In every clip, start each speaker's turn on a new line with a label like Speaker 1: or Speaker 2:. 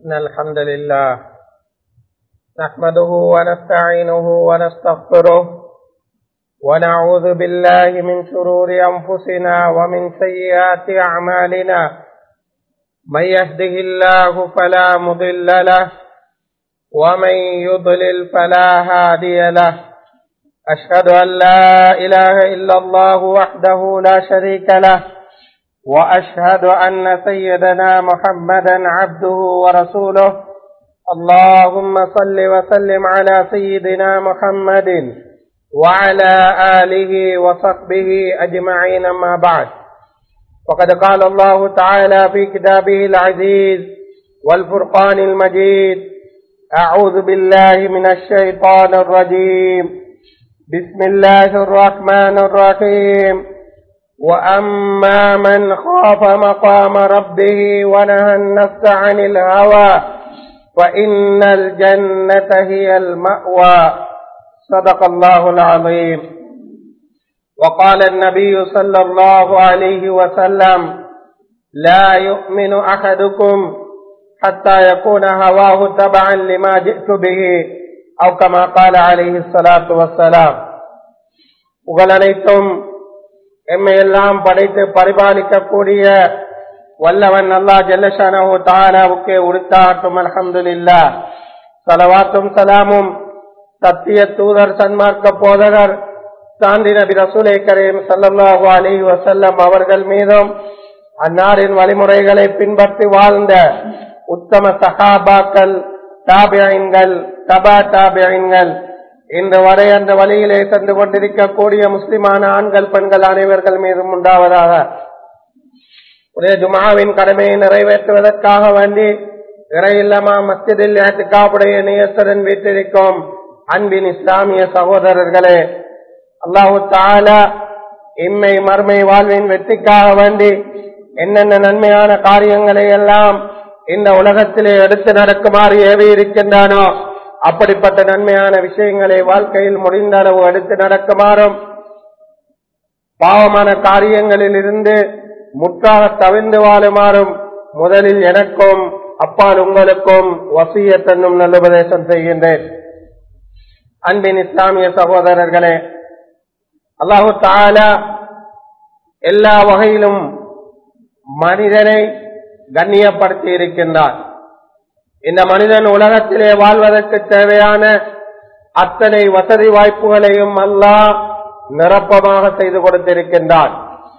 Speaker 1: إن الحمد لله نحمده ونستعينه ونستغفره ونعوذ بالله من شرور أنفسنا ومن سيئات أعمالنا من يهده الله فلا مضل له ومن يضلل فلا هادي له أشهد أن لا إله إلا الله وحده لا شريك له وأشهد أن سيدنا محمدا عبده ورسوله اللهم صل وسلم على سيدنا محمد وعلى آله وصحبه أجمعين ما بعد وقد قال الله تعالى في كتابه العزيز والفرقان المجيد أعوذ بالله من الشيطان الرجيم بسم الله الرحمن الرحيم وأما من خاف مقام ربه ونهى النفس عن الهوى فإن الجنة هي المأوى صدق الله العظيم وقال النبي صلى الله عليه وسلم لا يؤمن أحدكم حتى يكون هواه تبعا لما جئت به أو كما قال عليه الصلاة والسلام புகழனைத்தும் எம்மை எல்லாம் படைத்து பரிபாலிக்கக்கூடிய வல்லவன் அல்லா ஜல்லஷானு தாலாவுக்கே உடுத்தாட்டும் அலமதுல்லா சலவாத்தும் சலாமும் சத்திய தூதர் சன்மார்க்க போதகர் சாந்தி நபி ரசூலை கரீம் சல்லாஹு அலி வசல்லம் அவர்கள் மீதும் அன்னாரின் வழிமுறைகளை பின்பற்றி வாழ்ந்த உத்தம சகாபாக்கள் தாபியன்கள் தபா தாபியன்கள் இன்று வரை அந்த வழியிலே சென்று கொண்டிருக்கக்கூடிய முஸ்லிமான ஆண்கள் பெண்கள் அனைவர்கள் மீதும் உண்டாவதாக ஒரே ஜுமாவின் கடமையை நிறைவேற்றுவதற்காக வேண்டி இறையில்லமா மஸ்ஜிதில் ஏற்றுக்காப்புடைய நியத்துடன் வீட்டிருக்கும் அன்பின் இஸ்லாமிய சகோதரர்களே அல்லாஹு தாலா இம்மை மர்மை வாழ்வின் வெற்றிக்காக வேண்டி என்னென்ன நன்மையான காரியங்களை எல்லாம் இந்த உலகத்திலே எடுத்து நடக்குமாறு ஏவி இருக்கின்றானோ அப்படிப்பட்ட நன்மையான விஷயங்களை வாழ்க்கையில் முடிந்த அளவு எடுத்து நடக்குமாறும் பாவமான காரியங்களில் இருந்து முற்றாக தவிர்ந்து வாழுமாறும் முதலில் எனக்கும் அப்பால் உங்களுக்கும் வசிய தன்னும் நல்லுபதேசம் செய்கின்றேன் அன்பின் இஸ்லாமிய சகோதரர்களே அல்லாஹு தாலா எல்லா வகையிலும் மனிதனை கண்ணியப்படுத்தி இருக்கின்றார் இந்த மனிதன் உலகத்திலே வாழ்வதற்கு தேவையான அத்தனை வசதி வாய்ப்புகளையும் அல்லாஹ் நிரப்பமாக செய்து கொடுத்திருக்கின்றான்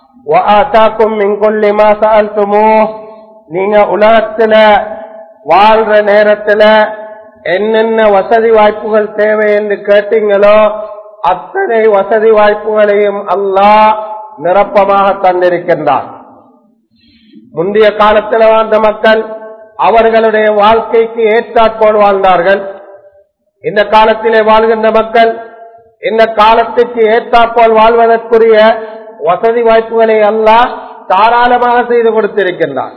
Speaker 1: நீங்க உலகத்துல வாழ்ற நேரத்துல என்னென்ன வசதி வாய்ப்புகள் தேவை என்று கேட்டீங்களோ அத்தனை வசதி வாய்ப்புகளையும் அல்லாஹ் நிரப்பமாக தந்திருக்கின்றான் முந்தைய காலத்தில் வாழ்ந்த மக்கள் அவர்களுடைய வாழ்க்கைக்கு ஏற்றாற்போல் வாழ்ந்தார்கள் இந்த காலத்திலே வாழ்கின்ற மக்கள் இந்த காலத்துக்கு ஏற்றாற்போல் வாழ்வதற்குரிய வசதி வாய்ப்புகளை அல்லாஹ் தாராளமாக செய்து கொடுத்திருக்கின்றார்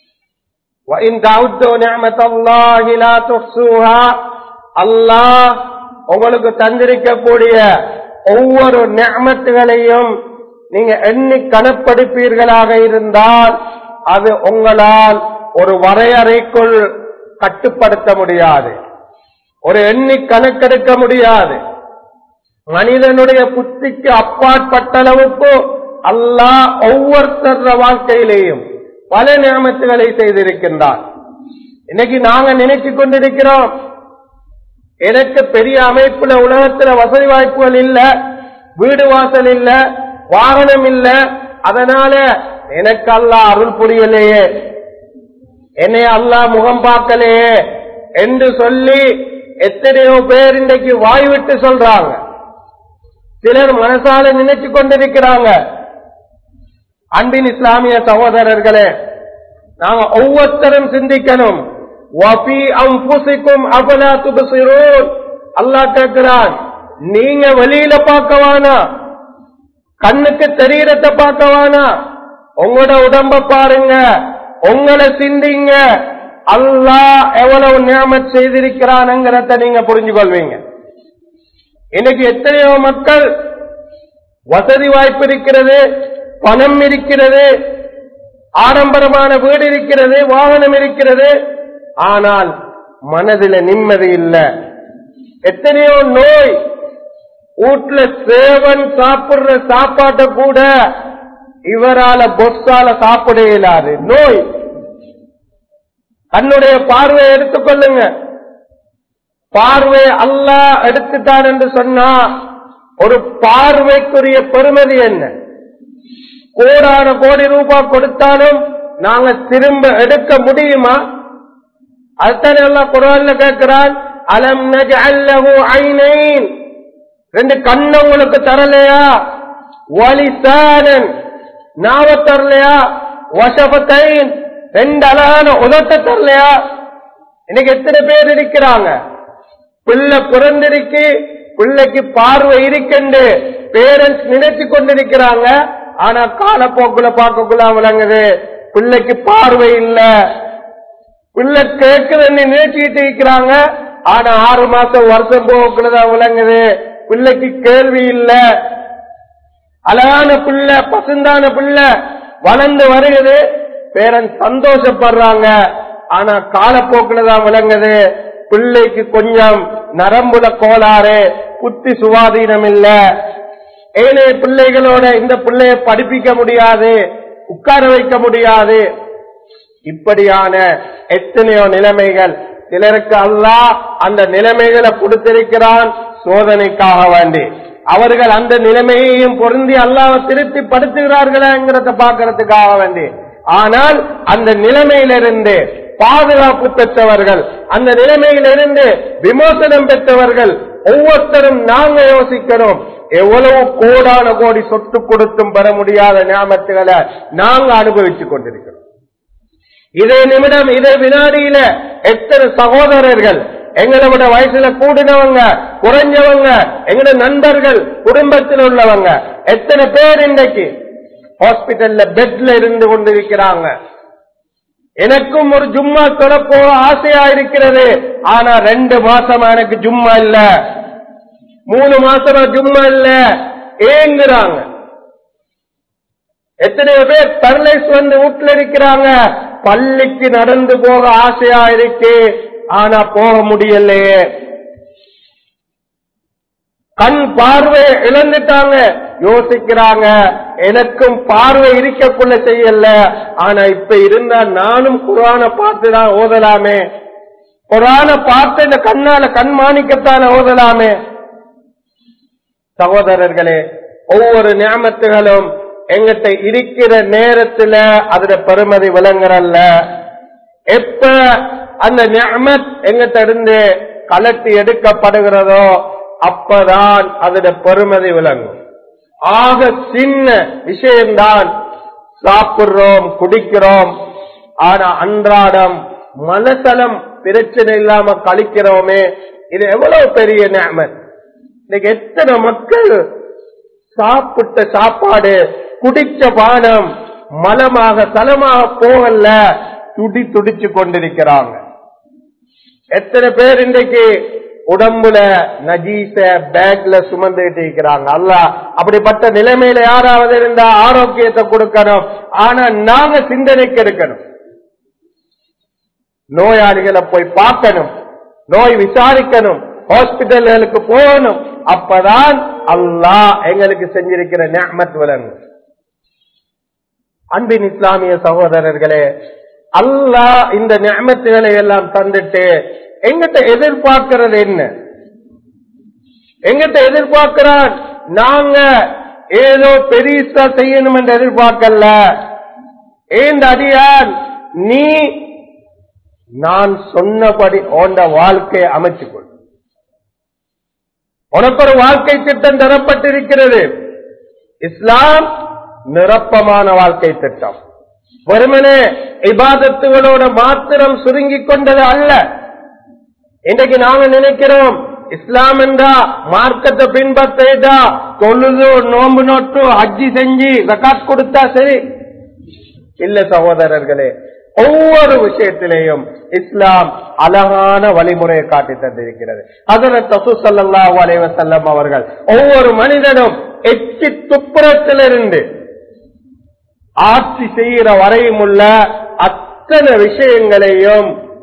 Speaker 1: அல்லாஹ் உங்களுக்கு தந்திருக்கக்கூடிய ஒவ்வொரு ஞாமத்துகளையும் நீங்க எண்ணி கணப்படுப்பீர்களாக இருந்தால் அது உங்களால் ஒரு வரையறைக்குள் கட்டுப்படுத்த முடியாது ஒரு எண்ணி கணக்கெடுக்க முடியாது மனிதனுடைய புத்திக்கு அப்பாற்பட்ட அளவுக்கு அல்லாஹ் ஒவ்வொருத்தர வாழ்க்கையிலேயும் பல நியமத்துகளை செய்திருக்கின்றார் இன்னைக்கு நாங்க நினைச்சு கொண்டிருக்கிறோம் எனக்கு பெரிய அமைப்புல உலகத்துல வசதி வாய்ப்புகள் இல்ல வீடு வாசல் இல்ல வாகனம் இல்ல அதனால எனக்கு அல்லா அருள் புரியலையே என்னை அல்லா முகம் பார்க்கலையே என்று சொல்லி எத்தனையோ பேர் இன்றைக்கு வாய் விட்டு சொல்றாங்க சிலர் மனசால நினைச்சு கொண்டிருக்கிறாங்க அன்பின் இஸ்லாமிய சகோதரர்களே நாங்க ஒவ்வொருத்தரும் சிந்திக்கணும் அல்லா கேட்கிறான் நீங்க வெளியில பார்க்கவானா கண்ணுக்கு தெரியறத பார்க்கவானா உங்களோட உடம்ப பாருங்க உங்களை சிந்திங்க அல்லாஹ் எவ்வளவு நியமத் செய்திருக்கிறான்ங்கிறத நீங்க புரிஞ்சு கொள்வீங்க இன்னைக்கு எத்தனையோ மக்கள் வசதி வாய்ப்பு இருக்கிறது பணம் இருக்கிறது ஆடம்பரமான வீடு இருக்கிறது வாகனம் இருக்கிறது ஆனால் மனதில நிம்மதி இல்ல எத்தனையோ நோய் வீட்டுல சேவன் சாப்பிடுற சாப்பாட்டை கூட இவரால பொஸ்ஸால சாப்பிட இயலாது நோய் தன்னுடைய பார்வையை எடுத்துக்கொள்ளுங்க பார்வை அல்லாஹ் எடுத்துட்டான் என்று சொன்னா ஒரு பார்வைக்குரிய பெருமதி என்ன கோடான கோடி ரூபாய் கொடுத்தாலும் நாங்க திரும்ப எடுக்க முடியுமா அதுதானே எல்லாம் குரான்ல கேட்கிறான் அலம் நஜஅல்லஹு ஐனைன் ரெண்டு கண்ணு உங்களுக்கு தரலையா வலிசானன் நாவ தரலையா வசபத்தைன் ரெண்டு அழகான உதட்ட தரலையா இன்னைக்கு எத்தனை பேர் இருக்கிறாங்க பிள்ளை பிறந்திருக்கு பிள்ளைக்கு பார்வை இருக்கண்டு பேரண்ட்ஸ் நினைச்சு கொண்டிருக்கிறாங்க ஆனா காலப்போக்குல பார்க்கக்குள்ள விளங்குது பிள்ளைக்கு பார்வை இல்ல பிள்ளை கேட்குதுன்னு நினைச்சுக்கிட்டு இருக்கிறாங்க ஆனா ஆறு மாசம் வருஷம் போக்குள்ளதான் விளங்குது பிள்ளைக்கு கேள்வி இல்ல அழகான பிள்ளை பசுந்தான பிள்ளை வளர்ந்து வருகிறது பேரன் சந்தோஷப்படுறாங்க ஆனா காலப்போக்குல தான் விளங்குது பிள்ளைக்கு கொஞ்சம் நரம்புல கோளாறு புத்தி சுவாதீனம் இல்ல ஏனைய பிள்ளைகளோட இந்த பிள்ளைய படிப்பிக்க முடியாது உட்கார வைக்க முடியாது இப்படியான எத்தனையோ நிலைமைகள் சிலருக்கு அல்லாஹ் அந்த நிலைமைகளை கொடுத்திருக்கிறான் சோதனைக்காக வேண்டி அவர்கள் அந்த நிலைமையையும் பொருந்தி அல்லாஹ் திருப்தி படுத்துகிறார்களாங்கிறத பார்க்கறதுக்காக வேண்டி ஆனால் அந்த நிலைமையிலிருந்து பாதுகாப்பு பெற்றவர்கள் அந்த நிலைமையிலிருந்து விமோசனம் பெற்றவர்கள் ஒவ்வொருத்தரும் நாங்க யோசிக்கணும் எவ்வளவு கோடான கோடி சொத்து கொடுத்தும் பெற முடியாத ஞாபகத்துகளை நாங்க அனுபவித்துக் கொண்டிருக்கிறோம் இதே நிமிடம் இதே வினாடியில எத்தனை சகோதரர்கள் எங்களை விட வயசுல கூடினவங்க குறைஞ்சவங்க எங்களோட நண்பர்கள் குடும்பத்தில் உள்ளவங்க எத்தனை பேர் இன்றைக்கு ஹாஸ்பிட்டல்ல பெட்ல இருந்து கொண்டிருக்கிறாங்க எனக்கும் ஒரு ஜும்மா தொடப்போ ஆசையா இருக்கிறது ஆனா ரெண்டு மாசமா எனக்கு ஜும்மா இல்ல மூணு மாசமா ஜும்மா இல்ல ஏங்குறாங்க எத்தனையோ பேர் பரலைஸ் வந்து வீட்டுல இருக்கிறாங்க பள்ளிக்கு நடந்து போக ஆசையா இருக்கு ஆனா போக முடியலையே கண் பார்வை இழந்துட்டாங்க யோசிக்கிறாங்க எனக்கும் பார்வை இருக்கக்குள்ள செய்யல ஆனா இப்ப இருந்தா நானும் குரான பார்த்துதான் ஓதலாமே குரான பார்த்து இந்த கண்ணால கண்மாணிக்கத்தான ஓதலாமே சகோதரர்களே ஒவ்வொரு ஞாபகத்துகளும் எங்கிட்ட இருக்கிற நேரத்துல அதுல பெருமதி விளங்குறல்ல எப்ப அந்த ஞாபத் எங்கிட்ட இருந்து கலட்டி எடுக்கப்படுகிறதோ அப்பதான் அதுல பெருமதி விளங்கும் ஆக சின்ன விஷயம்தான் சாப்பிடுறோம் குடிக்கிறோம் ஆனா அன்றாடம் மனசலம் பிரச்சனை இல்லாம கழிக்கிறோமே இது எவ்வளவு பெரிய ஞாபகம் இன்னைக்கு எத்தனை மக்கள் சாப்பிட்ட சாப்பாடு குடிச்ச பானம் மலமாக தலமாக போகல துடி துடிச்சு கொண்டிருக்கிறாங்க எத்தனை பேர் இன்றைக்கு உடம்புல நஜீச பேக்ல சுமந்துகிட்டு இருக்கிறாங்க அல்ல அப்படிப்பட்ட நிலைமையில யாராவது இருந்தா ஆரோக்கியத்தை கொடுக்கணும் ஆனா நாங்க சிந்தனைக்கு எடுக்கணும் நோயாளிகளை போய் பார்க்கணும் நோய் விசாரிக்கணும் ஹாஸ்பிட்டல்களுக்கு போகணும் அப்பதான் அல்லாஹ் எங்களுக்கு செஞ்சிருக்கிற ஞாபத் விளங்கும் அன்பின் இஸ்லாமிய சகோதரர்களே அல்லாஹ் இந்த ஞாபத்துகளை எல்லாம் தந்துட்டு எங்கிட்ட எதிர்பார்க்கிறது என்ன எங்கிட்ட எதிர்பார்க்கிறான் நாங்க ஏதோ பெரிசா செய்யணும் என்று எதிர்பார்க்கல ஏந்த அடியான் நீ நான் சொன்னபடி ஓண்ட வாழ்க்கையை அமைச்சுக்கொள் உனக்கு ஒரு வாழ்க்கை திட்டம் தரப்பட்டிருக்கிறது இஸ்லாம் நிரப்பமான வாழ்க்கை திட்டம் வெறுமனே இபாதத்துகளோட மாத்திரம் சுருங்கிக் கொண்டது அல்ல இன்றைக்கு நாங்க நினைக்கிறோம் இஸ்லாம் என்றா மார்க்கத்தை பின்பற்றா தொழுது நோம்பு நோட்டு ஹஜ்ஜி செஞ்சு ஜகாத் கொடுத்தா சரி இல்ல சகோதரர்களே ஒவ்வொரு விஷயத்திலேயும் இஸ்லாம் அழகான வழிமுறையை காட்டி தந்திருக்கிறது அதனை தசு சல்லா அலைவசல்லம் அவர்கள் ஒவ்வொரு மனிதனும் எச்சி துப்புரத்திலிருந்து ஆட்சி செய்கிற வரையும் உள்ள அத்தனை விஷயங்களையும்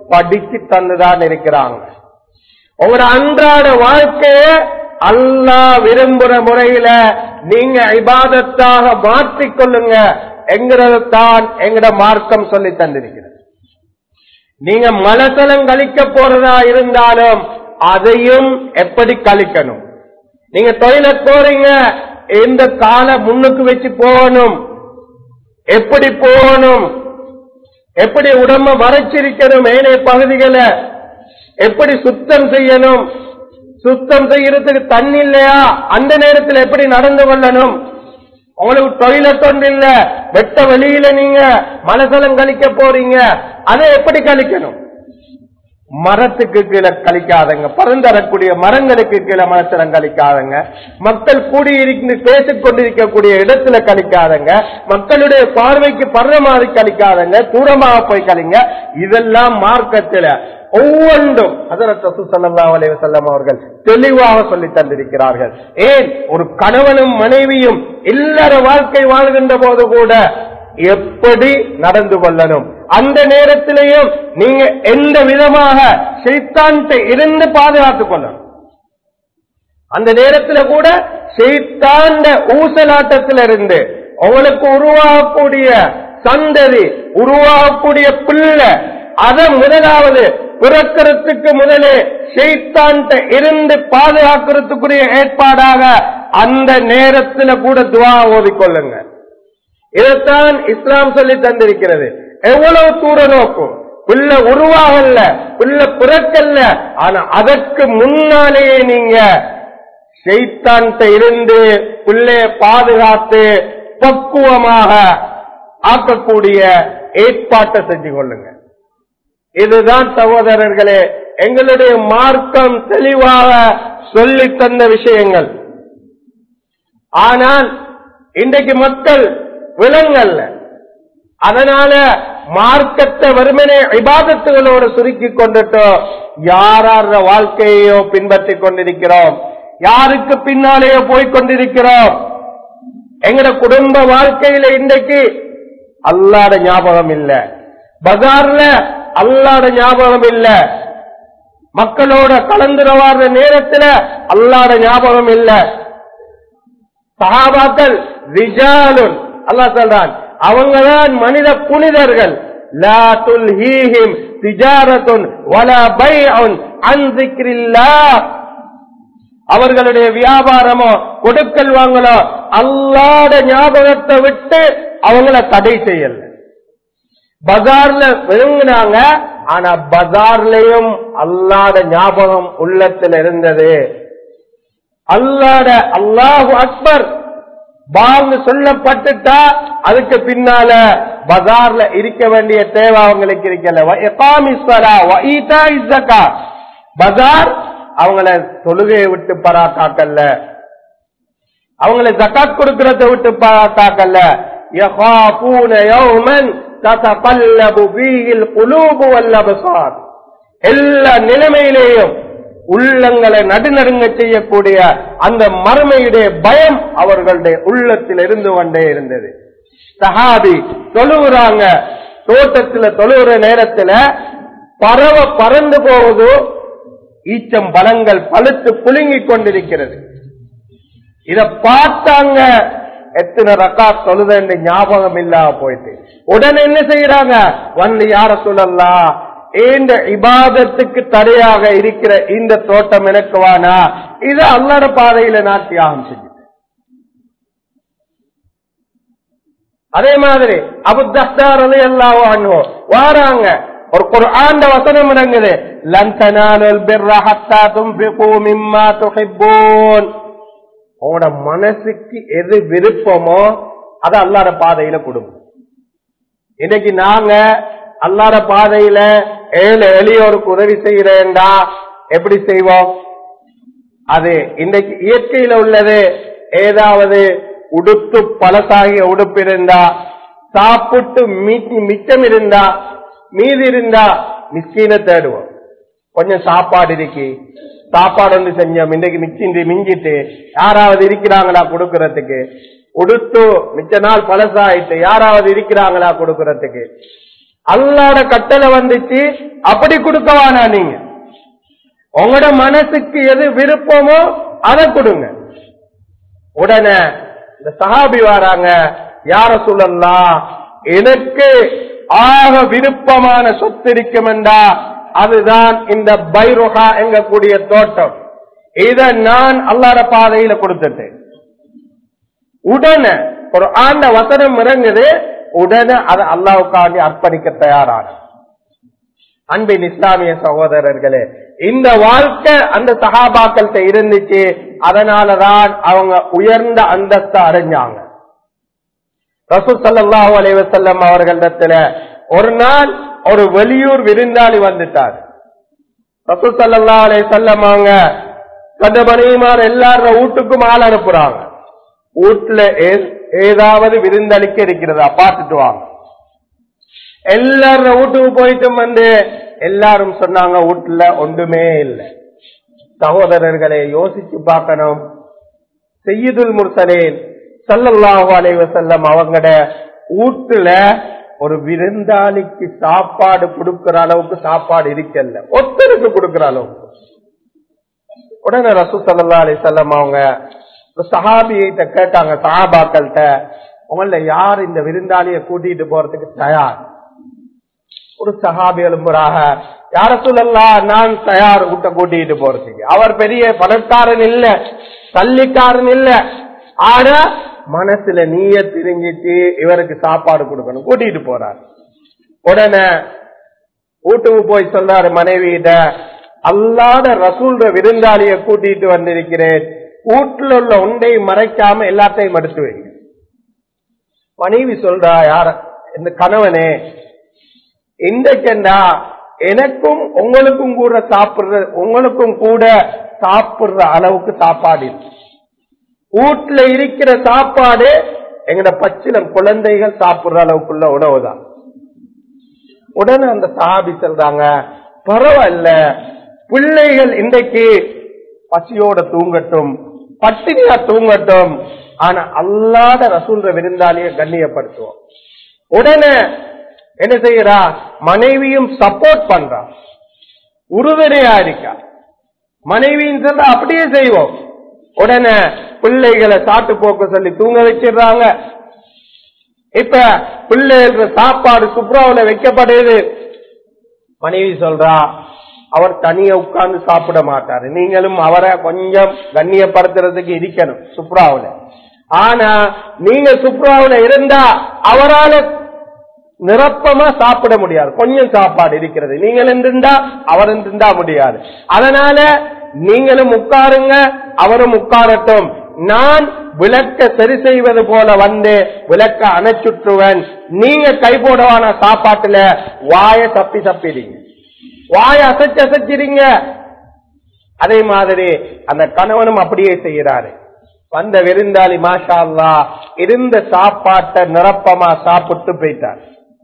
Speaker 1: படிச்சு தந்துதான் இருக்கிறாங்க உங்களோட அன்றாட வாழ்க்கைய அல்லாஹ் விரும்புற முறையில நீங்க இபாதத்தாக மாற்றிக்கொள்ளுங்க என்கிறதான் எங்கட மார்க்கம் சொல்லி தந்திருக்கிறது நீங்க மலசலம் கழிக்க போறதா இருந்தாலும் அதையும் எப்படி கழிக்கணும் நீங்க தொழிலத் போறீங்க எந்த காலை முன்னுக்கு வச்சு போகணும் எப்படி போகணும் எப்படி உடம்ப மறைச்சிருக்கணும் ஏனைய பகுதிகளை எப்படி சுத்தம் செய்யணும் சுத்தம் செய்யறதுக்கு தண்ணி இல்லையா அந்த நேரத்தில் எப்படி நடந்து கொள்ளணும் உங்களுக்கு தொழிலத் தொண்டு இல்ல வெட்ட வெளியில நீங்க மனசலம் கழிக்க போறீங்க அதை எப்படி கழிக்கணும் மரத்துக்கு கீழே கழிக்காதங்க பறந்தரக்கூடிய மரங்களுக்கு கீழே மனசலம் கழிக்காதங்க மக்கள் கூடியிருந்து பேசிக் கொண்டிருக்கக்கூடிய இடத்துல கழிக்காதங்க மக்களுடைய பார்வைக்கு படுற மாதிரி கழிக்காதங்க தூரமாக போய் கழிங்க இதெல்லாம் மார்க்கத்துல ஒவ்வொன்றும் ஹசரத் சல்லல்லாஹு அலைஹி வஸல்லம் அவர்கள் தெளிவாக சொல்லி தந்திருக்கிறார்கள் ஏன் ஒரு கணவனும் மனைவியும் இல்லற வாழ்க்கை வாழ்கின்ற போது கூட எப்படி நடந்து கொள்ளணும் அந்த நேரத்திலேயும் நீங்க எந்த விதமாக செய்தான்ட்டு இருந்து பாதுகாத்துக் கொள்ளணும் அந்த நேரத்துல கூட செய்தாண்ட ஊசலாட்டத்திலிருந்து உங்களுக்கு உருவாகக்கூடிய சந்ததி உருவாகக்கூடிய பிள்ளை அதை முதலாவது பிறக்கிறதுக்கு முதலே செய்தான்ட்ட இருந்து பாதுகாக்கிறதுக்குரிய ஏற்பாடாக அந்த நேரத்துல கூட துவா ஓதிக்கொள்ளுங்க இதைத்தான் இஸ்லாம் சொல்லி தந்திருக்கிறது எவ்வளவு தூர நோக்கும் பிள்ளை உருவாகல பிள்ளை பிறக்கல்ல ஆனா அதற்கு முன்னாலேயே நீங்க செய்தான்ட்ட இருந்து பிள்ளைய பாதுகாத்து பக்குவமாக ஆக்கக்கூடிய ஏற்பாட்டை செஞ்சு கொள்ளுங்க இதுதான் சகோதரர்களே எங்களுடைய மார்க்கம் தெளிவாக சொல்லி தந்த விஷயங்கள் ஆனால் இன்றைக்கு மக்கள் விலங்கல்ல அதனால மார்க்கத்தை வெறுமனே இபாதத்துகளோடு சுருக்கி கொண்டுட்டோம் யாரார வாழ்க்கையோ பின்பற்றி கொண்டிருக்கிறோம் யாருக்கு பின்னாலேயோ போய் கொண்டிருக்கிறோம் எங்கட குடும்ப வாழ்க்கையில இன்றைக்கு அல்லாட ஞாபகம் இல்ல பஜார்ல அல்லாட ஞாபகம் இல்ல மக்களோட கலந்துரவாத நேரத்துல அல்லாட ஞாபகம் இல்ல சஹாபாக்கள் ரிஜாலுன் அல்லாஹ் சொல்றான் அவங்கதான் மனித புனிதர்கள் லா துல்ஹீஹிம் திஜாரத்துன் வலா பைஅன் அன் ذிக்ரில்லாஹ் அவர்களுடைய வியாபாரமோ கொடுக்கல் வாங்கலோ அல்லாட ஞாபகத்தை விட்டு அவங்கள தடை செய்யல பஜார்ல விழுங்கினாங்க ஆனா பஜார்லயும் அல்லாட ஞாபகம் உள்ளத்தில் இருந்தது அல்லாட அல்லாஹு அக்பர் பாங்கு சொல்லப்பட்டுட்டா அதுக்கு பின்னால பஜார்ல இருக்க வேண்டிய தேவை அவங்களுக்கு இருக்கல வ இகாமிஸ் ஸலா வ ஈதாஇஸ் ஸகாத். பஜார் அவங்கள தொழுகையை விட்டு பராக்காக்கல்ல அவங்கள ஜகாத் கொடுக்கறத விட்டு பராக்காக்கல்ல யகாபூன யௌமன் ததகல்லபு ஃபீஹில் குலூபு வல் அப்சார் எல்லா நிலைமையிலேயும் உள்ளங்களை நடுநடுங்க செய்யக்கூடிய அந்த மறுமையுடைய பயம் அவர்களுடைய உள்ளத்தில் இருந்து கொண்டே இருந்தது சஹாபி தொழுகிறாங்க தோட்டத்துல தொழுகிற நேரத்துல பறவ பறந்து போகுது ஈச்சம் பழங்கள் பழுத்து புழுங்கிக் கொண்டிருக்கிறது இத பார்த்தாங்க எத்தனை ரக்கா தொழுதன்னு ஞாபகம் இல்லாம போயிட்டு உடனே என்ன செய்யறாங்க வந்து யார சொல்லலாம் இந்த இபாதத்துக்கு தடையாக இருக்கிற இந்த தோட்டம் எனக்கு வானா இது அல்லாட பாதையில நான் தியாகம் செஞ்சு அதே மாதிரி அபுத்தார் எல்லாம் வாங்குவோம் வாராங்க ஒரு குர்ஆன்ல வசனம் இறங்குது லன் தனாலுல் பிர்ர ஹத்தா துன்ஃபிகு மிம்மா துஹிப்பூன் உங்களோட மனசுக்கு எது விருப்பமோ அதை அல்லாட பாதையில கொடுங்க இன்னைக்கு நாங்க அல்லாட பாதையில ஏழு எளியோருக்கு உதவி செய்யறேன்டா எப்படி செய்வோம் அது இன்னைக்கு இயற்கையில உள்ளது ஏதாவது உடுத்து பழசாகிய உடுப்பு இருந்தா சாப்பிட்டு மீ- மிச்சம் இருந்தா மீதி இருந்தா மிஸ்கீன தேடுவோம் கொஞ்சம் சாப்பாடு இருக்கு சாப்பாடு வந்து செஞ்சோம் இன்றைக்கு மிச்சின்றி மிஞ்சிட்டு யாராவது இருக்கிறாங்களா கொடுக்கறதுக்கு உடுத்து மிச்ச நாள் பழசாயிட்டு யாராவது இருக்கிறாங்களா கொடுக்கறதுக்கு அல்லாட கட்டளை வந்துச்சு அப்படி கொடுக்கவானா நீங்க உங்களோட மனசுக்கு எது விருப்பமோ அதை கொடுங்க உடனே இந்த சஹாபி வராங்க யார சொல்லலாம் எனக்கு ஆக விருப்பமான சொத்து இருக்குமெண்டா அதுதான் இந்த பைரோகா எங்கக்கூடிய தோட்டம் இத நான் அல்லாட பாதையில கொடுத்துட்டேன் உடனே ஒரு ஆண்ட வசனம் இறங்குது உடனே அதை அல்லாவுக்காண்டி அர்ப்பணிக்க தயாரான அன்பின் இஸ்லாமிய சகோதரர்களே இந்த வாழ்க்கை அந்த சகாபாக்கள்கிட்ட இருந்துச்சு அதனாலதான் அவங்க உயர்ந்த அந்தஸ்தை அடைஞ்சாங்க ரசூல் சல்லாஹூ அலைவசல்லம் அவர்களிடத்துல ஒரு நாள் ஒரு வெளியூர் விருந்தாளி வந்துட்டார் ரசூல் சல்லா அலை செல்லம் அவங்க கண்ட மனைவிமார் எல்லாரும் வீட்டுக்கும் ஆள் அனுப்புறாங்க வீட்டுல ஏதாவது விருந்தளிக்க இருக்கிறதா பார்த்துட்டு வாங்க எல்லாரும் வீட்டுக்கு போயிட்டு வந்து எல்லாரும் சொன்னாங்க வீட்டுல ஒன்றுமே இல்லை சகோதரர்களை யோசிச்சு பார்க்கணும் செய்யுதுல் முர்சலேன் சல்லல்லாஹு அலைவ செல்லம் அவங்கட வீட்டுல ஒரு விருந்தாளிக்கு சாப்பாடு கொடுக்கிற அளவுக்கு சாப்பாடு இருக்கல ஒத்தருக்கு கொடுக்கிற அளவுக்கு உடனே ரசூ சல்லா அலி செல்லம் அவங்க சஹாபியிட்ட கேட்டாங்க சஹாபாக்கள்கிட்ட உங்கள யார் இந்த விருந்தாளிய கூட்டிட்டு போறதுக்கு தயார் ஒரு சஹாபி எழும்புறாக யார சொல்லலாம் நான் தயார் விட்ட கூட்டிட்டு போறதுக்கு அவர் பெரிய பணக்காரன் இல்ல தள்ளிக்காரன் இல்ல ஆனா மனசுல நீய திருங்கிட்டு இவருக்கு சாப்பாடு கொடுக்கணும் கூட்டிட்டு போறார் உடனே வீட்டுக்கு போய் சொல்றாரு மனைவியிட்ட அல்லாத ரசூல்ற விருந்தாளிய கூட்டிட்டு வந்திருக்கிறேன் வீட்டுல உள்ள உண்டை மறைக்காம எல்லாத்தையும் எடுத்து வைங்க மனைவி சொல்றா யார இந்த கணவனே இன்றைக்கண்டா எனக்கும் உங்களுக்கும் கூட சாப்பிடுற உங்களுக்கும் கூட சாப்பிடுற அளவுக்கு சாப்பாடு இருக்கு வீட்டுல இருக்கிற சாப்பாடு எங்கட பச்சிலம் குழந்தைகள் சாப்பிடுற அளவுக்குள்ள உணவு தான் உடனே அந்த சாபி சொல்றாங்க பரவாயில்ல பிள்ளைகள் இன்றைக்கு பசியோட தூங்கட்டும் பட்டினியா தூங்கட்டும் ஆனா அல்லாத ரசூல்ற விருந்தாளிய கண்ணியப்படுத்துவோம் உடனே என்ன செய்யறா மனைவியும் சப்போர்ட் பண்றா உறுதுணையா இருக்கா மனைவியும் சொல்ற அப்படியே செய்வோம் உடனே பிள்ளைகளை சாட்டு போக்க சொல்லி தூங்க வச்சிடுறாங்க இப்ப பிள்ளைகள் சாப்பாடு சுப்ராவுல வைக்கப்படுது மனைவி சொல்றா அவர் தனியா உட்கார்ந்து சாப்பிட மாட்டாரு நீங்களும் அவரை கொஞ்சம் கண்ணியப்படுத்துறதுக்கு இருக்கணும் சுப்ராவுல ஆனா நீங்க சுப்ராவுல இருந்தா அவரால நிரப்பமா சாப்பிட முடியாது கொஞ்சம் சாப்பாடு இருக்கிறது நீங்கள் இருந்தா அவர் இருந்தா முடியாது அதனால நீங்களும் உட்காருங்க அவரும் உட்காரட்டும் நான் விளக்க சரி செய்வது போல வந்து விளக்க அணைச்சுற்றுவன் நீங்க கை போடவான சாப்பாட்டுல வாய தப்பி தப்பிடுங்க வாய அசைச்சு அசைச்சிருங்க அதே மாதிரி அந்த கணவனும் அப்படியே செய்யறாரு வந்த விருந்தாளி மாஷா அல்லா இருந்த சாப்பாட்டை நிரப்பமா சாப்பிட்டு போயிட்டார்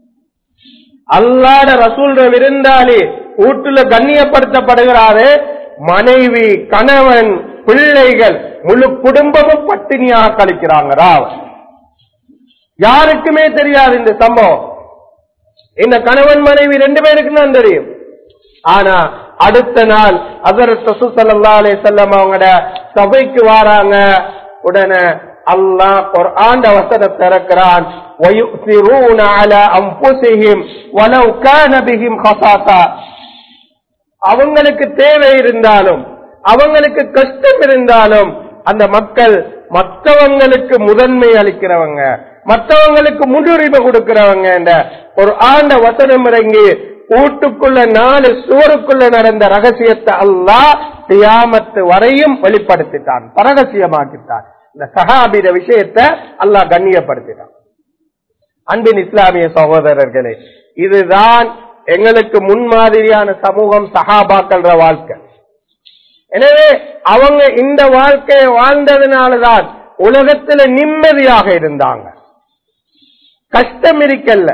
Speaker 1: அல்லாட ரசூல்ற விருந்தாளி வீட்டுல கண்ணியப்படுத்தப்படுகிறாரு மனைவி கணவன் பிள்ளைகள் முழு குடும்பமும் பட்டினியாக கழிக்கிறாங்க ராவ் யாருக்குமே தெரியாது இந்த சம்பவம் இந்த கணவன் மனைவி ரெண்டு பேருக்கு தான் தெரியும் ஆனா அடுத்த நாள் அதரத் சல்லா அலே செல்லம் அவங்களோட சபைக்கு வாராங்க உடனே அல்லாஹ் குர்ஆன் வசனத்தை திறக்கிறான் وَيُؤْثِرُونَ عَلَى أَنفُسِهِمْ وَلَوْ كَانَ بِهِمْ خَصَاصَةٌ அவங்களுக்கு தேவை இருந்தாலும் அவங்களுக்கு கஷ்டம் இருந்தாலும் அந்த மக்கள் மற்றவங்களுக்கு முதன்மை அளிக்கிறவங்க மற்றவங்களுக்கு முன்னுரிமை கொடுக்கிறவங்க என்ற ஒரு ஆண்ட வசனம் இறங்கி வீட்டுக்குள்ள நாலு சுவருக்குள்ள நடந்த ரகசியத்தை அல்லாஹ் தியாமத்து வரையும் வெளிப்படுத்திட்டான் பரகசியமாக்கிட்டான் இந்த சஹாபிர விஷயத்தை அல்லாஹ் கண்ணியப்படுத்திட்டான் அன்பின் இஸ்லாமிய சகோதரர்களே இதுதான் எங்களுக்கு முன்மாதிரியான சமூகம் சஹாபாக்கள்ற வாழ்க்கை எனவே அவங்க இந்த வாழ்க்கையை வாழ்ந்ததுனாலதான் உலகத்துல நிம்மதியாக இருந்தாங்க கஷ்டம் இருக்கல்ல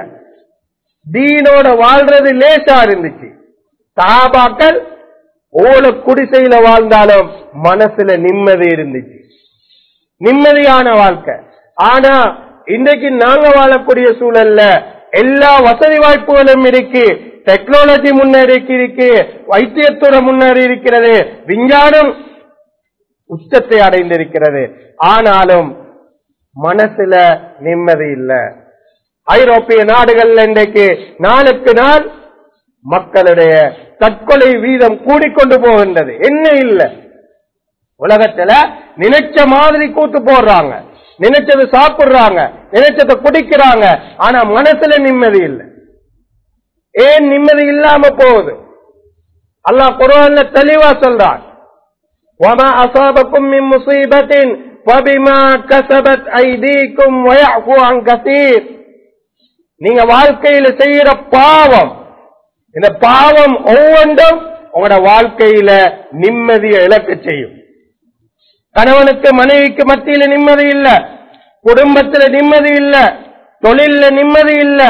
Speaker 1: தீனோட வாழ்றது லேசா இருந்துச்சு சஹாபாக்கள் ஓல குடிசையில வாழ்ந்தாலும் மனசுல நிம்மதி இருந்துச்சு நிம்மதியான வாழ்க்கை ஆனா இன்றைக்கு நாங்க வாழக்கூடிய சூழல்ல எல்லா வசதி வாய்ப்புகளும் இருக்கு டெக்னாலஜி முன்னேறி இருக்கு வைத்தியத்துறை முன்னேறி இருக்கிறது விஞ்ஞானம் உச்சத்தை அடைந்திருக்கிறது ஆனாலும் மனசுல நிம்மதி இல்ல ஐரோப்பிய நாடுகள் இன்றைக்கு நாளுக்கு நாள் மக்களுடைய தற்கொலை வீதம் கூடிக்கொண்டு போகின்றது என்ன இல்ல உலகத்துல நினைச்ச மாதிரி கூத்து போடுறாங்க நினைச்சது சாப்பிடுறாங்க நினைச்சதை குடிக்கிறாங்க ஆனா மனசுல நிம்மதி இல்லை ஏன் நிம்மதி இல்லாம போகுது அல்லாஹ் குரான்ல தெளிவா சொல்றான் وما أصابكم من مصيبة فبما كسبت أيديكم ويعفو عن كثير நீங்க வாழ்க்கையில செய்யற பாவம் இந்த பாவம் ஒவ்வொன்றும் உங்களோட வாழ்க்கையில நிம்மதியை இழக்க செய்யும் கணவனுக்கு மனைவிக்கு மத்தியில நிம்மதி இல்ல குடும்பத்துல நிம்மதி இல்ல தொழில நிம்மதி இல்ல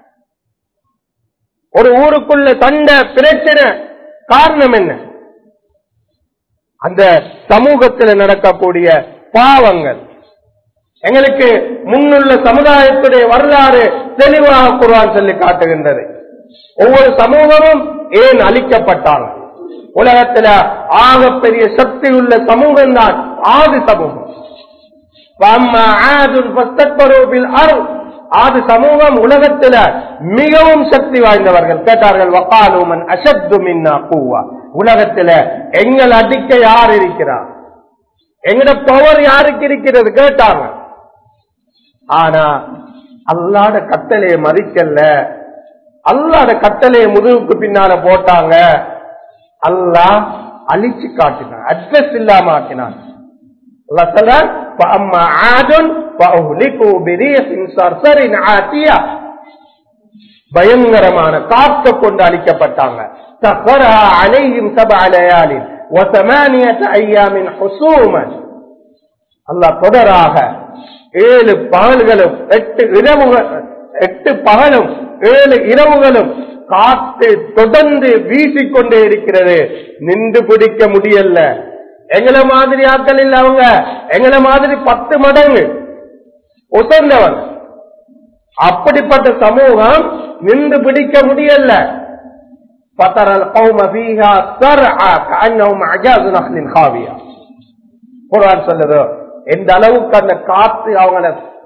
Speaker 1: ஒரு ஊருக்குள்ள சண்டை பிரச்சனை காரணம் என்ன அந்த சமூகத்தில் நடக்கக்கூடிய பாவங்கள் எங்களுக்கு முன்னுள்ள சமுதாயத்துடைய வரலாறு தெளிவாக குர்ஆன் சொல்லி காட்டுகின்றது ஒவ்வொரு சமூகமும் ஏன் அழிக்கப்பட்டாங்க உலகத்துல ஆகப்பெரிய சக்தி உள்ள சமூகம் தான் ஆதி சமூகம் وَأَمَّا عَادٌ فَاسْتَكْبَرُوا بِالْأَرْضِ ஆதி சமூகம் உலகத்துல மிகவும் சக்தி வாய்ந்தவர்கள் கேட்டார்கள் வக்காலூமன் அஷத்து மின்னா கூவா உலகத்துல எங்கள் அடிக்க யார் இருக்கிறார் எங்கட பவர் யாருக்கு இருக்கிறது கேட்டாங்க ஆனா அல்லாட கட்டளையை மதிக்கல அல்லாட கட்டளையை முதுகுக்கு பின்னால போட்டாங்க அல்லாஹ் அழிச்சு காட்டினான் அட்ரஸ் இல்லாம ஆக்கினான் அல்லாஹ் சொல்றான் فَأَمَّا عَادٌ فَأُهْلِكُوا بِرِيحٍ صَرْصَرٍ عَاتِيَةٍ பயங்கரமான காற்ற கொண்டு அழிக்கப்பட்டாங்க سَخَّرَهَا عَلَيْهِمْ سَبْعَ لَيَالٍ وَثَمَانِيَةَ أَيَّامٍ حُسُومًا அல்லாஹ் தொடராக ஏழு பகல்களும் எட்டு இரவுகள் எட்டு பகலும் ஏழு இரவுகளும் காற்று தொடர்ந்து வீசிக்கொண்டே இருக்கிறது நின்று பிடிக்க முடியல எங்களை மாதிரி ஆட்கள் இல்ல அவங்க எங்களை மாதிரி பத்து மடங்கு உசர்ந்தவன் அப்படிப்பட்ட சமூகம் நின்று பிடிக்க முடியல فترى القوم فيها سرعى كأنهم أعجاز نخل خاوية குர்ஆன் சொல்லுது எந்த அளவுக்கு அந்த காத்து அவங்கள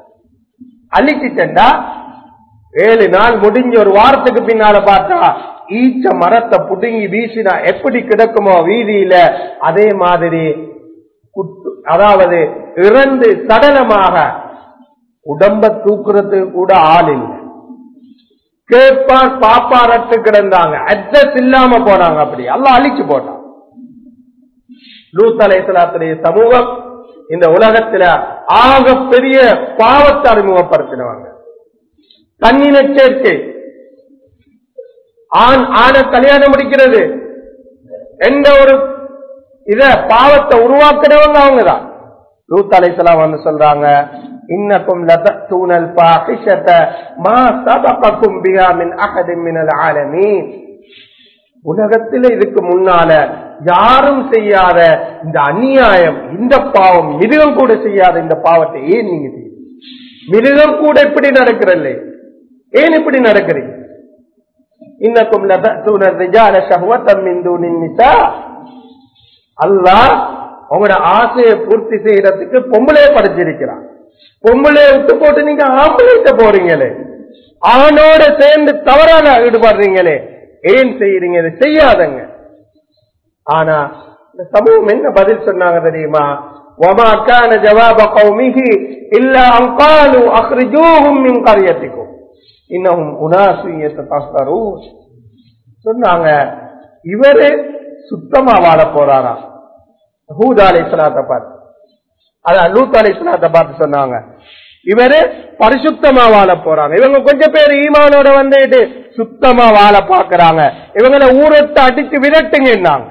Speaker 1: அழிச்சிட்டா ஏழு நாள் முடிஞ்ச ஒரு வாரத்துக்கு பின்னால பார்த்தா ஈச்ச மரத்தை புடுங்கி வீசினா எப்படி கிடக்குமோ வீதியில அதே மாதிரி குட்டு அதாவது இறந்து சடலமாக உடம்ப தூக்குறதுக்கு கூட ஆள் இல்லை கேட்பார் பாப்பாரத்து கிடந்தாங்க அட்ரஸ் இல்லாம போனாங்க அப்படி எல்லாம் அழிச்சு போட்டான் லூத் அலைசலாத்துடைய சமூகம் இந்த உலகத்துல ஆக பெரிய பாவத்தை அறிமுகப்படுத்தினவங்க தன்னின சேர்க்கை ஆண் ஆணை கல்யாணம் முடிக்கிறது எந்த ஒரு இத பாவத்தை உருவாக்குறவங்க அவங்கதான் லூத் அலைசலாம் வந்து சொல்றாங்க இன்னக்கும் லதூனல் ஃபாஹிஷத மா சபகக்கும் பிஹா மின் அஹதின் மினல் ஆலமீன் உலகத்தில் இதுக்கு முன்னால யாரும் செய்யாத இந்த அநியாயம் இந்த பாவம் மிருகம் கூட செய்யாத இந்த பாவத்தை ஏன் நீங்க செய்ய மிருகம் கூட இப்படி நடக்கிறல்ல ஏன் இப்படி நடக்கிறீங்க இன்னக்கும் அல்லாஹ் உங்களோட ஆசையை பூர்த்தி செய்யறதுக்கு பொம்பளைய படைச்சிருக்கிறான் பொம்பளைய விட்டு போட்டு நீங்க ஆம்பளைட்ட போறீங்களே ஆணோட சேர்ந்து தவறான ஈடுபடுறீங்களே ஏன் செய்யறீங்க இதை செய்யாதங்க ஆனா இந்த சமூகம் என்ன பதில் சொன்னாங்க தெரியுமா وما كان جواب قومه إلا أن قالوا أخرجوهم من قريتكم إنهم أناس يتطهرون சொன்னாங்க இவரு சுத்தமா வாழ போறாரா ஹூத் அலை சலாத்தை பார்த்து அதான் லூத் அலை சலாத்தை பார்த்து சொன்னாங்க இவரு பரிசுத்தமா வாழ போறாங்க இவங்க கொஞ்சம் பேர் ஈமானோட வந்துட்டு சுத்தமா வாழ பாக்குறாங்க இவங்களை ஊரத்தை அடிச்சு விரட்டுங்கன்னாங்க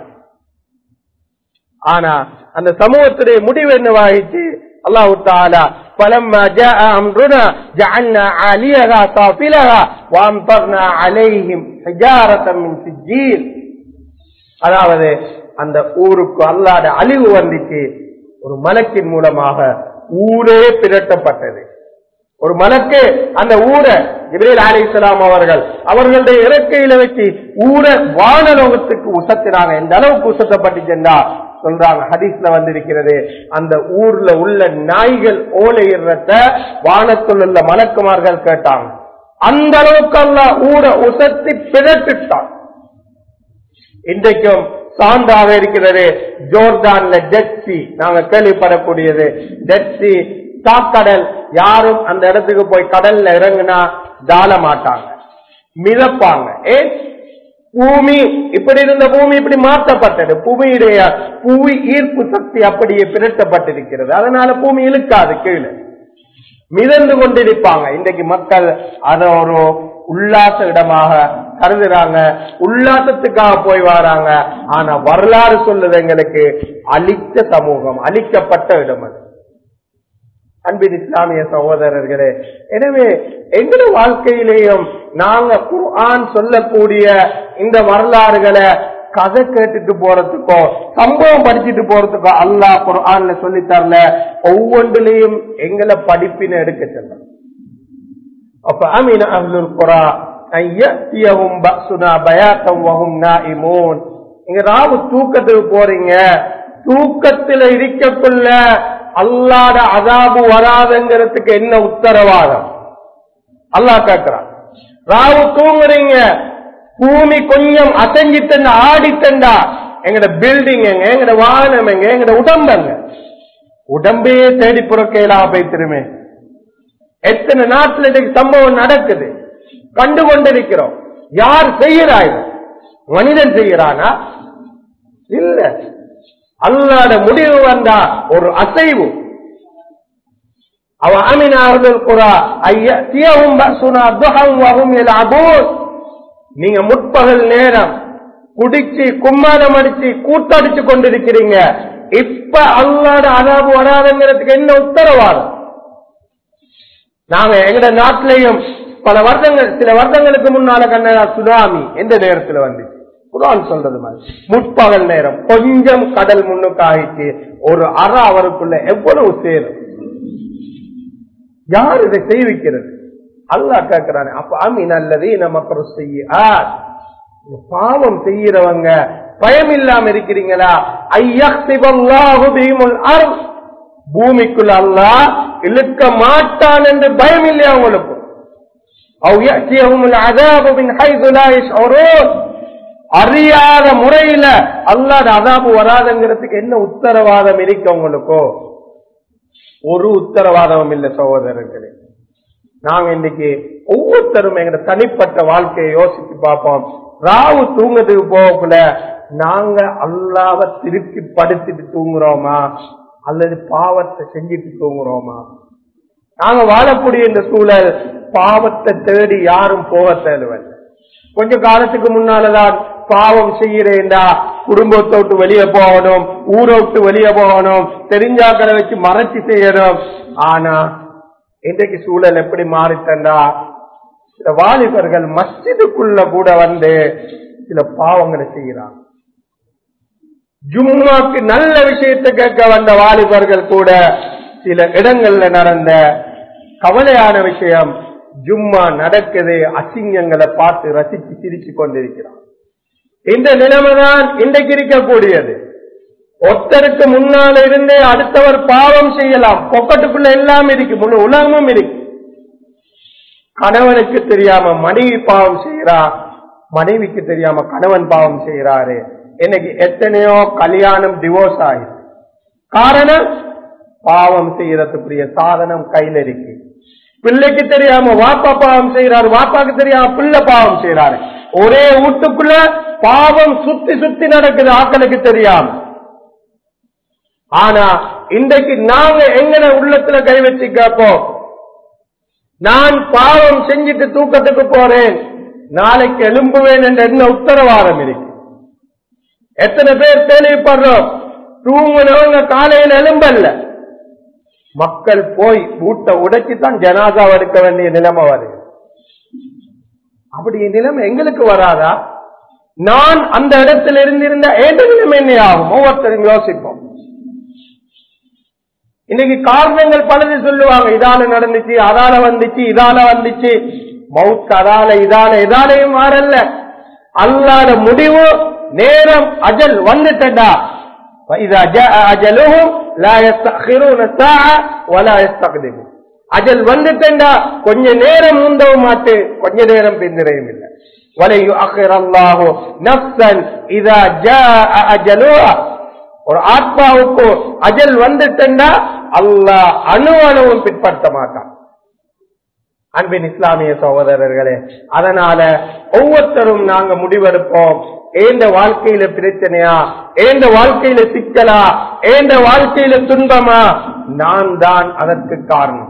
Speaker 1: ஆனா அந்த சமூகத்துடைய முடிவு என்னவாயிடுச்சு அல்லாஹு தாலா فلما جاء أمرنا جعلنا عاليها سافلها وأمطرنا عليهم حجارة من سجيل அதாவது அந்த ஊருக்கு அல்லாத அழிவு வந்துச்சு ஒரு மலக்கின் மூலமாக ஊரே பிரட்டப்பட்டது ஒரு மலக்கு அந்த ஊரை இப்ரேல் அலிசலாம் அவர்கள் அவர்களுடைய இறக்கையில வச்சு ஊரை வானலோகத்துக்கு உசத்தினாங்க எந்த அளவுக்கு உசத்தப்பட்டுச்சுண்டா சொல்றாங்க ஹதீஸ்ல வந்திருக்கிறது அந்த ஊர்ல உள்ள நாய்கள் ஓலையிடுறத வானத்தில் உள்ள மலக்குமார்கள் கேட்டாங்க அந்த அளவுக்கு அல்ல ஊரை உசத்தி பிறட்டுட்டான் இன்றைக்கும் சான்றாக இருக்கிறது ஜோர்டான்ல டெட்சி நாங்க கேள்விப்படக்கூடியது டெட்சி சாக்கடல் யாரும் அந்த இடத்துக்கு போய் கடல்ல இறங்குனா தாழ மாட்டாங்க மிதப்பாங்க ஏன் பூமி இப்படி இருந்த பூமி இப்படி மாற்றப்பட்டது பூமியுடைய புவி ஈர்ப்பு சக்தி அப்படியே பிரட்டப்பட்டிருக்கிறது அதனால பூமி இழுக்காது கீழே மிதந்து கொண்டிருப்பாங்க இன்றைக்கு மக்கள் அதை ஒரு உல்லாச இடமாக கருதுறாங்க உல்லாசத்துக்காக போய் வராங்க ஆனா வரலாறு சொல்லுது எங்களுக்கு அழித்த சமூகம் அழிக்கப்பட்ட இடம் அது அன்பின் இஸ்லாமிய சகோதரர்களே எனவே எங்கள வாழ்க்கையிலேயும் நாங்க குர்ஆன் சொல்லக்கூடிய இந்த வரலாறுகளை கதை கேட்டுட்டு போறதுக்கோ சம்பவம் படிச்சுட்டு போறதுக்கோ அல்லாஹ் குர்ஆன்ல சொல்லி தரல ஒவ்வொன்றிலையும் எங்களை படிப்பினை எடுக்க சொல்லணும் அப்ப அமீன அஹ்லுல் குரா ஐயத்தியவும் பக்சுனா பயாத்தம் வகும் நாயிமூன் நீங்க ராவு தூக்கத்துக்கு போறீங்க தூக்கத்துல இருக்கக்குள்ள அல்லாட அதாபு வராதுங்கிறதுக்கு என்ன உத்தரவாதம் அல்லாஹ் கேட்கிறான் ராவு தூங்குறீங்க பூமி கொஞ்சம் அசைஞ்சிட்டா ஆடிட்டா எங்கட பில்டிங் எங்க எங்கட வாகனம் எங்க எங்கட உடம்புங்க உடம்பே தேடி புறக்கையிலா போய்த்திருமே எத்தனை நாட்டுல இன்னைக்கு சம்பவம் நடக்குது கண்டு கொண்டிருக்கிறோம் யார் செய்யறாய் மனிதன் செய்யறானா இல்ல அல்லாட முடிவு வந்தா ஒரு அசைவு அவ அமினார்கள் குரா ஐயும் பசுனா துஹம் வகும் அபூர் நீங்க முற்பகல் நேரம் குடிச்சு கும்மாரம் அடிச்சு கூத்தடிச்சு கொண்டிருக்கிறீங்க இப்ப அல்லாட அதாபு வராதுங்கிறதுக்கு என்ன உத்தரவாதம் நாங்க எங்கட நாட்டிலையும் பல வருடங்கள் சில வருடங்களுக்கு முன்னால கண்ணா சுனாமி எந்த நேரத்துல வந்துச்சு குரான் சொல்றது மாதிரி முற்பகல் நேரம் கொஞ்சம் கடல் முன்னுக்கு ஆயிடுச்சு ஒரு அற அவருக்குள்ள எவ்வளவு சேரும் யார் இதை செய்விக்கிறது அல்லாஹ் கேட்கிறானே அப்ப அமீன் அல்லது நமக்கு செய்ய பாவம் செய்யறவங்க பயம் இல்லாம இருக்கிறீங்களா ஐயா பூமிக்குள்ள அல்லாஹ் இழுக்க மாட்டான் என்று பயம் இல்லையா உங்களுக்கு அறியாத முறையில அல்லாத அதாபு வராதுங்கிறதுக்கு என்ன உத்தரவாதம் இருக்கு உங்களுக்கோ ஒரு உத்தரவாதமும் இல்லை சகோதரர்களே நாங்க இன்னைக்கு ஒவ்வொருத்தரும் எங்க தனிப்பட்ட வாழ்க்கையை யோசிச்சு பார்ப்போம் ராவு தூங்கத்துக்கு போகக்குள்ள நாங்க அல்லாவ திருப்தி படுத்திட்டு தூங்குறோமா அல்லது பாவத்தை செஞ்சுட்டு தூங்குறோமா நாங்க வாழக்கூடிய இந்த சூழல் பாவத்தை தேடி யாரும் போக தேடுவல்ல கொஞ்ச காலத்துக்கு முன்னாலதான் பாவம் செய்யறேன்டா குடும்பத்தை விட்டு வெளியே போகணும் ஊரை விட்டு வெளியே போகணும் தெரிஞ்சாக்களை வச்சு மறைச்சு செய்யணும் ஆனா இன்றைக்கு சூழல் எப்படி மாறித்தண்டா சில வாலிபர்கள் மஸ்ஜிதுக்குள்ள கூட வந்து சில பாவங்களை செய்யறாங்க ஜும்மாக்கு நல்ல விஷயத்தை கேட்க வந்த வாலிபர்கள் கூட சில இடங்கள்ல நடந்த கவலையான விஷயம் ஜும்மா நடக்குது அசிங்கங்களை பார்த்து ரசிச்சு சிரிச்சு கொண்டிருக்கிறான் இந்த நிலைமைதான் இன்றைக்கு இருக்கக்கூடியது ஒருத்தருக்கு முன்னால இருந்தே அடுத்தவர் பாவம் செய்யலாம் பொக்கட்டுக்குள்ள எல்லாம் இருக்கு முழு உலகமும் இருக்கு கணவனுக்கு தெரியாம மனைவி பாவம் செய்யறா மனைவிக்கு தெரியாம கணவன் பாவம் செய்யறாரு இன்னைக்கு எத்தனையோ கல்யாணம் டிவோர்ஸ் ஆயிருக்கு காரணம் பாவம் செய்யறதுக்குரிய சாதனம் கையில இருக்கு பிள்ளைக்கு தெரியாம வாப்பா பாவம் செய்யறாரு வாப்பாக்கு தெரியாம பிள்ளை பாவம் செய்யறாரு ஒரே வீட்டுக்குள்ள பாவம் சுத்தி சுத்தி நடக்குது ஆக்களுக்கு தெரியாம ஆனா இன்றைக்கு நாங்க எங்கன உள்ளத்துல கை வச்சு கேட்போம் நான் பாவம் செஞ்சுட்டு தூக்கத்துக்கு போறேன் நாளைக்கு எழும்புவேன் என்ற என்ன உத்தரவாதம் இருக்கு எத்தனை பேர் கேள்விப்படுறோம் தூங்குனவங்க காலையில் எழும்பல்ல மக்கள் போய் வீட்டை உடைச்சுதான் ஜனாதா எடுக்க வேண்டிய நிலைமை வருது அப்படி நிலைமை எங்களுக்கு வராதா நான் அந்த இடத்துல இருந்திருந்த ஏற்ற நிலைமை என்ன ஆகும் ஒவ்வொருத்தரும் யோசிப்போம் இன்னைக்கு காரணங்கள் பலது சொல்லுவாங்க இதால நடந்துச்சு அதால வந்துச்சு இதால வந்துச்சு மவுத் அதால இதால இதாலையும் மாறல்ல அல்லாத முடிவு நேரம் அஜல் வந்துட்டா فإذا جاء أجلهم لا يستأخرون ساعة ولا يستقدمون அஜல் வந்துட்டா கொஞ்ச நேரம் முந்தவும் மாட்டு கொஞ்ச நேரம் பிந்திரையும் இல்லை وَلَنْ يُؤَخِّرَ اللَّهُ نَفْسًا إِذَا جَاءَ أَجَلُهَا ஒரு ஆத்மாவுக்கு அஜல் வந்துட்டா அல்லாஹ் அணு அணுவும் பிற்படுத்த மாட்டான் அன்பின் இஸ்லாமிய சகோதரர்களே அதனால ஒவ்வொருத்தரும் நாங்க முடிவெடுப்போம் ஏந்த வாழ்க்கையில பிரச்சனையா ஏந்த வாழ்க்கையில சிக்கலா ஏந்த வாழ்க்கையில துன்பமா நான் தான் அதற்கு காரணம்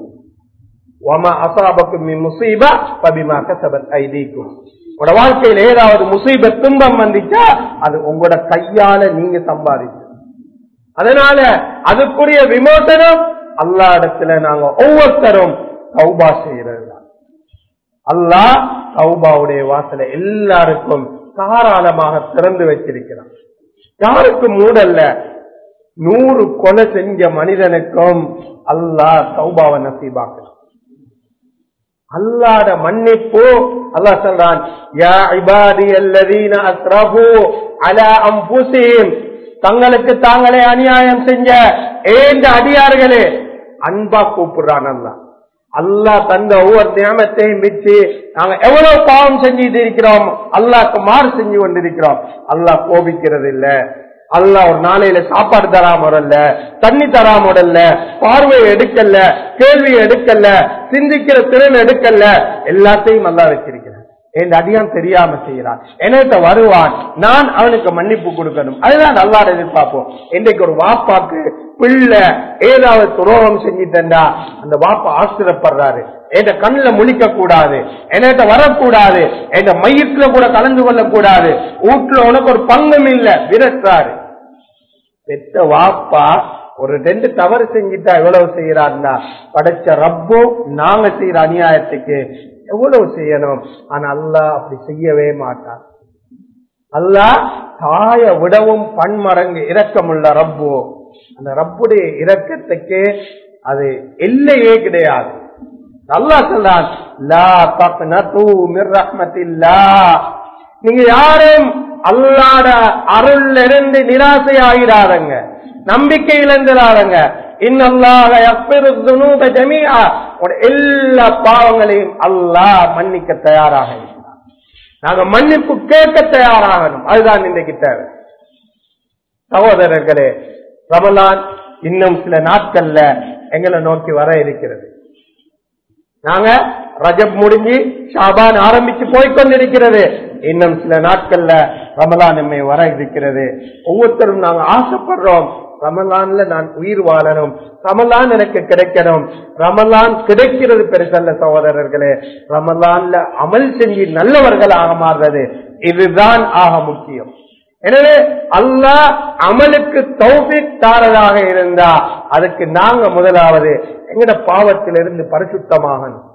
Speaker 1: ஒம அசாபக்கும் முசீபா பபிமா கசபத் ஐதீக்கும் உங்களோட வாழ்க்கையில ஏதாவது முசீபத் துன்பம் வந்துச்சா அது உங்களோட கையால நீங்க சம்பாதிச்சு அதனால அதுக்குரிய விமோசனம் அல்லா இடத்துல நாங்க ஒவ்வொருத்தரும் சௌபா செய்யறது அல்லாஹ் சௌபாவுடைய வாசலை எல்லாருக்கும் தாராளமாக திறந்து வச்சிருக்கிறான் யாருக்கு மூடல்ல நூறு கொலை செஞ்ச மனிதனுக்கும் அல்லாஹ் சௌபாவை நசீபாக்கலாம் அல்லாட மன்னிப்பு அல்லாஹ் சொல்றான் யா இபாதி அல்லதீன அஸ்ரஃபு அலா அம்புசிம் தங்களுக்கு தாங்களே அநியாயம் செஞ்ச ஏந்த அடியார்களே அன்பா கூப்பிடுறான் அல்லாஹ் அல்லாஹ் தந்த ஒவ்வொரு நியமத்தையும் வச்சு நாங்க எவ்வளவு பாவம் செஞ்சுட்டு இருக்கிறோம் அல்லாஹ்க்கு மாறு செஞ்சு கொண்டிருக்கிறோம் அல்லாஹ் கோபிக்கிறது இல்ல அல்லாஹ் ஒரு நாளையில சாப்பாடு தராம வரல தண்ணி தராம வரல பார்வையை எடுக்கல கேள்வி எடுக்கல சிந்திக்கிற திறன் எடுக்கல எல்லாத்தையும் நல்லா வச்சிருக்கிறேன் என் அடியான் தெரியாம செய்யறான் என்னட்ட வருவான் நான் அவனுக்கு மன்னிப்பு கொடுக்கணும் அதுதான் நல்லா எதிர்பார்ப்போம் இன்றைக்கு ஒரு வாப்பாக்கு பிள்ளை ஏதாவது துரோகம் செஞ்சுட்டா அந்த வாப்பா ஆசிரப்படுறாரு என் கண்ணுல முழிக்க கூடாது என்கிட்ட வரக்கூடாது என் மையத்துல கூட கலந்து கொள்ள கூடாது வீட்டுல உனக்கு ஒரு பங்கம் இல்ல விரட்டுறாரு பெத்த வாப்பா ஒரு ரெண்டு தவறு செஞ்சுட்டா எவ்வளவு செய்யறாருன்னா படைச்ச ரப்போ நாங்க செய்யற அநியாயத்துக்கு எவ்வளவு செய்யணும் ஆனா அல்லாஹ் அப்படி செய்யவே மாட்டான் அல்லாஹ் தாய விடவும் பன்மடங்கு இரக்கமுள்ள ரப்போ அந்த ரப்புடைய இரக்கத்துக்கு அது எல்லையே கிடையாது அல்லாஹ் சொல்றான் லா தக்னது மிர் ரஹ்மத்தில்லாஹ் நீங்க யாரும் அல்லாட அருள் இருந்து நிராசை ஆகிறாருங்க நம்பிக்கை இழந்துடாருங்க இன்னல்லாக ஜமீஆ எல்லா பாவங்களையும் அல்லாஹ் மன்னிக்க தயாராக இருக்கிறார் நாங்க மன்னிப்பு கேட்க தயாராகணும் அதுதான் இன்றைக்கு தேவை சகோதரர்களே ரமலான் இன்னும் சில நாட்கள்ல எங்களை நோக்கி வர இருக்கிறது நாங்க ரஜப் முடிஞ்சு ஷாபான் ஆரம்பிச்சு போய்கொண்டிருக்கிறது இன்னும் சில நாட்கள்ல ரமலான் நம்மை வர இருக்கிறது ஒவ்வொருத்தரும் நாங்க ஆசைப்படுறோம் ரமலான்ல நான் உயிர் வாழணும் ரமலான் எனக்கு கிடைக்கணும் ரமலான் கிடைக்கிறது பெருசல்ல சகோதரர்களே ரமலான்ல அமல் செஞ்சு நல்லவர்களாக மாறுறது இதுதான் ஆக முக்கியம் எனவே அல்லாஹ் அமலுக்கு தௌபிக் தாரதாக இருந்தா அதுக்கு நாங்க முதலாவது எங்கட பாவத்திலிருந்து பரிசுத்தமாகணும்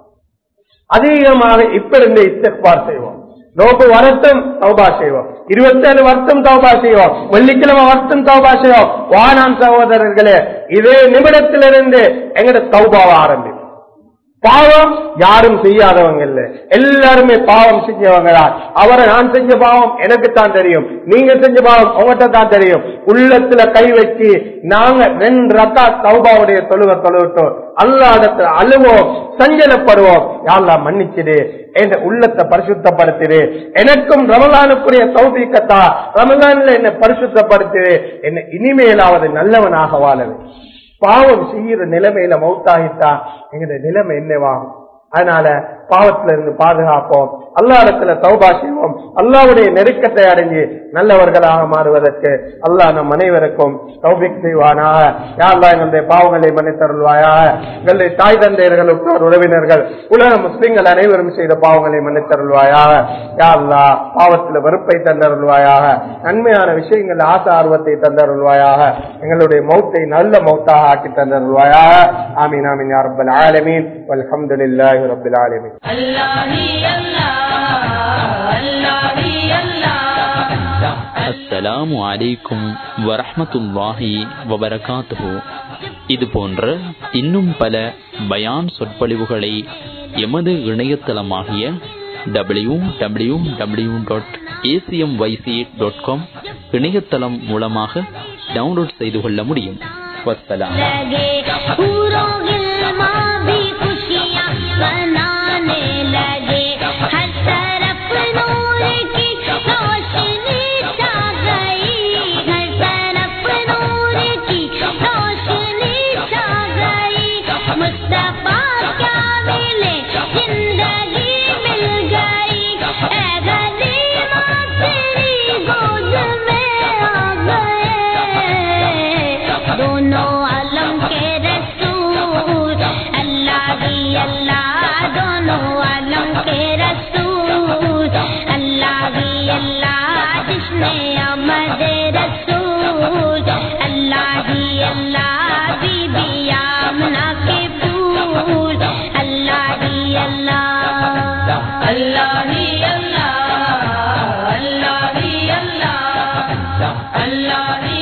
Speaker 1: அதிகமாக இப்ப இருந்து இஸ்திக்பார் செய்வோம் நோக்கு வருத்தம் தௌபா செய்வோம் இருபத்தி ஏழு வருஷம் தௌபா செய்வோம் வெள்ளிக்கிழமை வருஷம் தௌபா செய்வோம் வானாம் சகோதரர்களே இதே நிமிடத்திலிருந்து எங்கட தௌபாவை ஆரம்பிக்கும் பாவம் யாரும் செய்யாதவங்க இல்ல எல்லாருமே பாவம் செஞ்சவங்க தான் அவரை நான் செஞ்ச பாவம் எனக்கு தான் தெரியும் நீங்க செஞ்ச பாவம் உங்ககிட்ட தான் தெரியும் உள்ளத்துல கை வச்சு நாங்க ரெண்டு ரக்கா சௌபாவுடைய தொழுவ தொழுவிட்டோம் அல்லாடத்துல அழுவோம் சஞ்சலப்படுவோம் யாரெல்லாம் மன்னிச்சிடு என் உள்ளத்தை பரிசுத்தப்படுத்திடு எனக்கும் ரமலானுக்குரிய சௌபிக்கத்தா ரமலான்ல என்ன பரிசுத்தப்படுத்திடு என்ன இனிமேலாவது நல்லவனாக வாழவே பாவம் செய்யற நிலைமையில மௌத்தாகிட்டா எங்க நிலைமை என்னவாகும் அதனால பாவத்துல இருந்து பாதுகாப்போம் அல்லா இடத்துல சௌபா செய்வோம் அல்லாவுடைய நெருக்கத்தை அடைஞ்சு நல்லவர்களாக மாறுவதற்கு அல்லாஹ் நம் அனைவருக்கும் சௌபிக் செய்வானாக யாரெல்லாம் எங்களுடைய பாவங்களை மன்னித்தருள்வாயாக எங்களுடைய தாய் தந்தையர்கள் உற்றார் உறவினர்கள் உலக முஸ்லிம்கள் அனைவரும் செய்த பாவங்களை மன்னித்தருள்வாயாக யாருலா பாவத்தில் வெறுப்பை தந்தருள்வாயாக நன்மையான விஷயங்கள் ஆசை ஆர்வத்தை தந்தருள்வாயாக எங்களுடைய மௌத்தை நல்ல மௌத்தாக ஆக்கி தந்தருள்வாயாக ஆமீன் ஆமீன் யா ரப்பல் ஆலமீன் வல்ஹம்துலில்லாஹி ரப்பில் ஆலமீன்
Speaker 2: அஸ்ஸலாமு அலைக்கும் வரஹ்மத்துல்லாஹி வபரகாத்துஹு இது போன்ற இன்னும் பல பயான் சொற்பொழிவுகளை எமது இணையதளமாகிய W W W dot ACM YC dot com இணையதளம் மூலமாக டவுன்லோட் செய்து கொள்ள முடியும் வசலாம்
Speaker 3: लगे पूरों गिलमा भी खुशियाँ मनाने लगे हर तरफ नूर की रोशनी छा गई हर तरफ नूर की रोशनी छा गई मुस्तफा क्या मिले जिंदगी मिल गई ऐ गरीबा तेरी गोद में आ गए दोनों आलम के रसूल अल्लाह ही अल्लाह दोनों आलम के रसूल अल्लाह ही अल्लाह जिसने अमद रसूल अल्लाह ही अल्लाह बीबी आमना के फूल अल्लाह ही अल्लाह अल्लाह ही अल्लाह अल्लाह ही अल्लाह अल्लाह ही